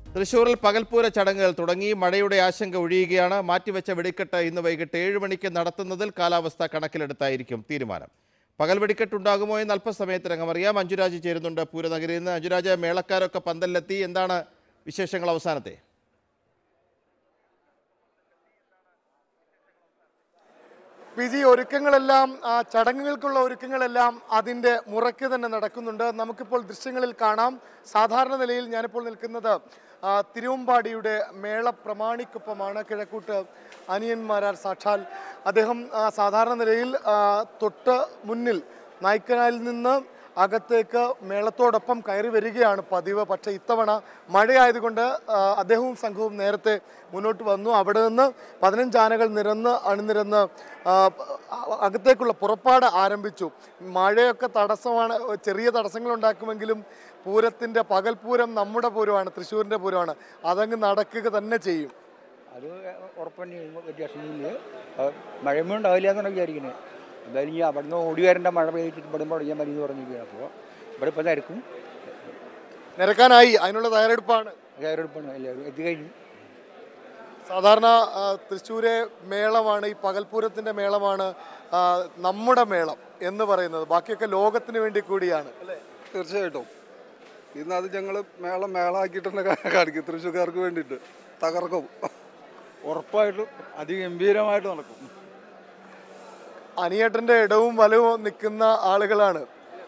തൃശൂരിൽ പകൽപ്പൂര ചടങ്ങുകൾ തുടങ്ങി മഴയുടെ ആശങ്ക ഒഴിയുകയാണ് മാറ്റിവെച്ച വെടിക്കെട്ട് ഇന്ന് വൈകിട്ട് ഏഴ് മണിക്ക് നടത്തുന്നതിൽ കാലാവസ്ഥ കണക്കിലെടുത്തായിരിക്കും തീരുമാനം പകൽ വെടിക്കെട്ടുണ്ടാകുമോ എന്ന് അല്പസമയത്തിനകം അറിയാം മഞ്ജുരാജ് ചേരുന്നുണ്ട് പൂരനഗരിയിൽ നിന്ന് മഞ്ജുരാജ് മേളക്കാരൊക്കെ പന്തലിലെത്തി എന്താണ് വിശേഷങ്ങൾ അവസാനത്തെ പി ജി ഒരുക്കങ്ങളെല്ലാം ആ, ചടങ്ങുകൾക്കുള്ള ഒരുക്കങ്ങളെല്ലാം അതിൻ്റെ മുറയ്ക്ക് തന്നെ നടക്കുന്നുണ്ട് നമുക്കിപ്പോൾ ദൃശ്യങ്ങളിൽ കാണാം സാധാരണ നിലയിൽ ഞാനിപ്പോൾ നിൽക്കുന്നത് ആ, തിരുവമ്പാടിയുടെ മേള പ്രമാണിക്കൊപ്പമാണ് കിഴക്കൂട്ട് അനിയന്മാരാർ സാക്ഷാൽ അദ്ദേഹം ആ, സാധാരണ നിലയിൽ ആ, തൊട്ട് മുന്നിൽ നായ്ക്കനാലിൽ നിന്ന് അകത്തേക്ക് മേളത്തോടൊപ്പം കയറി വരികയാണ് പതിവ് പക്ഷേ ഇത്തവണ മഴയായതുകൊണ്ട് ആ, അദ്ദേഹവും സംഘവും നേരത്തെ മുന്നോട്ട് വന്നു അവിടെ നിന്ന് പതിനഞ്ച് ആനകൾ നിരന്ന് അണിനിരന്ന് ആ, അകത്തേക്കുള്ള പുറപ്പാട് ആരംഭിച്ചു മഴയൊക്കെ തടസ്സമാണ് ചെറിയ തടസ്സങ്ങൾ ഉണ്ടാക്കുമെങ്കിലും പൂരത്തിൻ്റെ പകൽപൂരം നമ്മുടെ പൂരമാണ് തൃശ്ശൂരിൻ്റെ പൂരമാണ് അതങ്ങ് നടക്കുക തന്നെ ചെയ്യും അത് ഉറപ്പ് തന്നെയാണ് വ്യത്യാസമൊന്നുമില്ല അത് മഴയൊന്നും ഉണ്ടാവില്ല എന്നാണ് വിചാരിക്കുന്നത് എന്തായാലും ഇനി അവിടെ നിന്ന് ഓടി വരേണ്ട മഴ പെയ്തിട്ട് ഇവിടെ മുടങ്ങിയാൽ മതി എന്ന് പറഞ്ഞിരിക്കുക അപ്പോൾ ഇവിടെ ഇപ്പം തിരക്കും നിരക്കാനായി അതിനുള്ള തയ്യാറെടുപ്പാണ് കയറെടുപ്പാണ് എല്ലാവരും എത്തിക്കഴിഞ്ഞു സാധാരണ ആ, തൃശ്ശൂരെ മേളമാണ് ഈ പകൽപൂരത്തിന്റെ മേളമാണ് ആ, നമ്മുടെ മേളം എന്ന് പറയുന്നത് ബാക്കിയൊക്കെ ലോകത്തിന് വേണ്ടി കൂടിയാണ് തീർച്ചയായിട്ടും ഇന്ന് അത് ഞങ്ങൾ മേളം മേളാക്കിയിട്ട് തന്നെ കാ- കാണിക്കും തൃശ്ശൂർക്കാർക്ക് വേണ്ടിയിട്ട് തകർക്കും ഉറപ്പായിട്ടും അതിഗംഭീരമായിട്ട് നടക്കും അനിയേട്ടന്റെ ഇടവും വലവും നിൽക്കുന്ന ആളുകളാണ്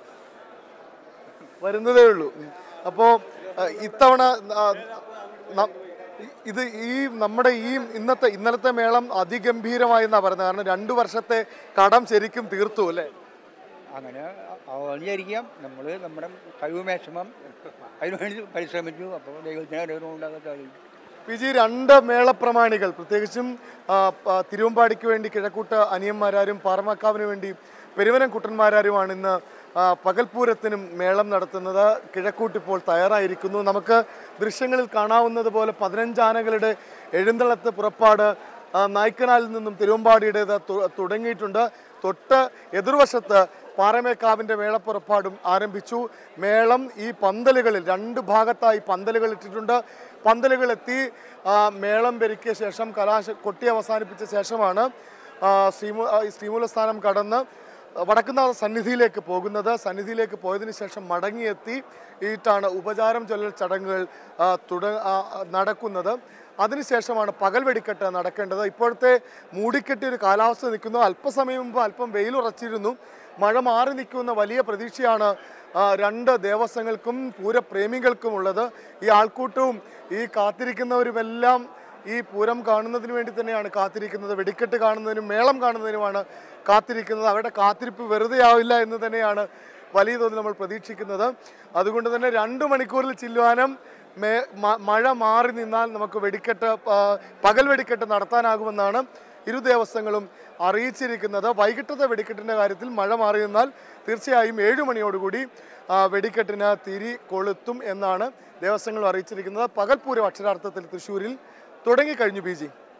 വരുന്നതേ ഉള്ളൂ അപ്പോ ആ, ഇത്തവണ ആ, ന- ഇത് ഈ നമ്മുടെ ഈ ഇന്നത്തെ ഇന്നലത്തെ മേളം അതിഗംഭീരമായി എന്നാ പറയുന്നത് കാരണം രണ്ടു വർഷത്തെ കടം ശരിക്കും തീർത്തു അല്ലേ അങ്ങനെ ആവാൻ വിചാരിക്കാം നമ്മൾ നമ്മുടെ കഴിവ് മാക്സിമം അതിനുവേണ്ടി പരിശ്രമിച്ചു അപ്പോൾ ദൈവത്തിന് അനുഗ്രഹം ഉണ്ടാകാൻ സാധിക്കും പി ജി രണ്ട് മേളപ്രമാണികൾ പ്രത്യേകിച്ചും ആ, പ- തിരുവമ്പാടിക്ക് വേണ്ടി കിഴക്കൂട്ട് അനിയന്മാരാരും പാറമക്കാവിന് വേണ്ടി പെരുവനം കുട്ടന്മാരാരുമാണ് ഇന്ന് ആ, പകൽപൂരത്തിനും മേളം നടത്തുന്നത് കിഴക്കൂട്ട് ഇപ്പോൾ തയ്യാറായിരിക്കുന്നു നമുക്ക് ദൃശ്യങ്ങളിൽ കാണാവുന്നത് പോലെ പതിനഞ്ച് ആനകളുടെ എഴുന്നള്ളത്ത് പുറപ്പാട് ആ, നായ്ക്കനാലിൽ നിന്നും തിരുവമ്പാടിയുടേത് തു- തുടങ്ങിയിട്ടുണ്ട് തൊട്ട് എതിർവശത്ത് പാറമേക്കാവിൻ്റെ മേളപ്പുറപ്പാടും ആരംഭിച്ചു മേളം ഈ പന്തലുകളിൽ രണ്ട് ഭാഗത്തായി പന്തലുകൾ ഇട്ടിട്ടുണ്ട് പന്തലുകൾ എത്തി ആ, മേളം പെരുക്കിയ ശേഷം കലാശ കൊട്ടി അവസാനിപ്പിച്ച ശേഷമാണ് ആ, ശ്രീമു ആ, ഈ ശ്രീമൂലസ്ഥാനം കടന്ന് വടക്കുന്നാഥ സന്നിധിയിലേക്ക് പോകുന്നത് സന്നിധിയിലേക്ക് പോയതിനു ശേഷം മടങ്ങിയെത്തി ഈട്ടാണ് ഉപചാരം ചൊല്ലൽ ചടങ്ങുകൾ ആ, തുട ആ, നടക്കുന്നത് അതിനുശേഷമാണ് പകൽ വെടിക്കെട്ട് നടക്കേണ്ടത് ഇപ്പോഴത്തെ മൂടിക്കെട്ടിയ ഒരു കാലാവസ്ഥ നിൽക്കുന്നു അല്പസമയം മുമ്പ് അല്പം വെയിലുറച്ചിരുന്നു മഴ മാറി നിൽക്കുന്ന വലിയ പ്രതീക്ഷയാണ് ആ, രണ്ട് ദേവസ്വങ്ങൾക്കും പൂരപ്രേമികൾക്കും ഉള്ളത് ഈ ആൾക്കൂട്ടവും ഈ കാത്തിരിക്കുന്നവരുമെല്ലാം ഈ പൂരം കാണുന്നതിന് വേണ്ടി തന്നെയാണ് കാത്തിരിക്കുന്നത് വെടിക്കെട്ട് കാണുന്നതിനും മേളം കാണുന്നതിനുമാണ് കാത്തിരിക്കുന്നത് അവരുടെ കാത്തിരിപ്പ് വെറുതെ ആവില്ല എന്ന് തന്നെയാണ് വലിയ തോതിൽ നമ്മൾ പ്രതീക്ഷിക്കുന്നത് അതുകൊണ്ട് തന്നെ രണ്ട് മണിക്കൂറിൽ ചില്ലുവാനും മേ മ- മഴ മാറി നിന്നാൽ നമുക്ക് വെടിക്കെട്ട് ആ, പകൽ വെടിക്കെട്ട് നടത്താനാകുമെന്നാണ് ഇരു ദേവസ്വങ്ങളും അറിയിച്ചിരിക്കുന്നത് വൈകിട്ടത്തെ വെടിക്കെട്ടിൻ്റെ കാര്യത്തിൽ മഴ മാറി നിന്നാൽ തീർച്ചയായും ഏഴു മണിയോടുകൂടി ആ, വെടിക്കെട്ടിന് തിരി കൊളുത്തും എന്നാണ് ദേവസ്വങ്ങൾ അറിയിച്ചിരിക്കുന്നത് പകൽപൂരം അക്ഷരാർത്ഥത്തിൽ തൃശ്ശൂരിൽ തുടങ്ങിക്കഴിഞ്ഞു പി ജി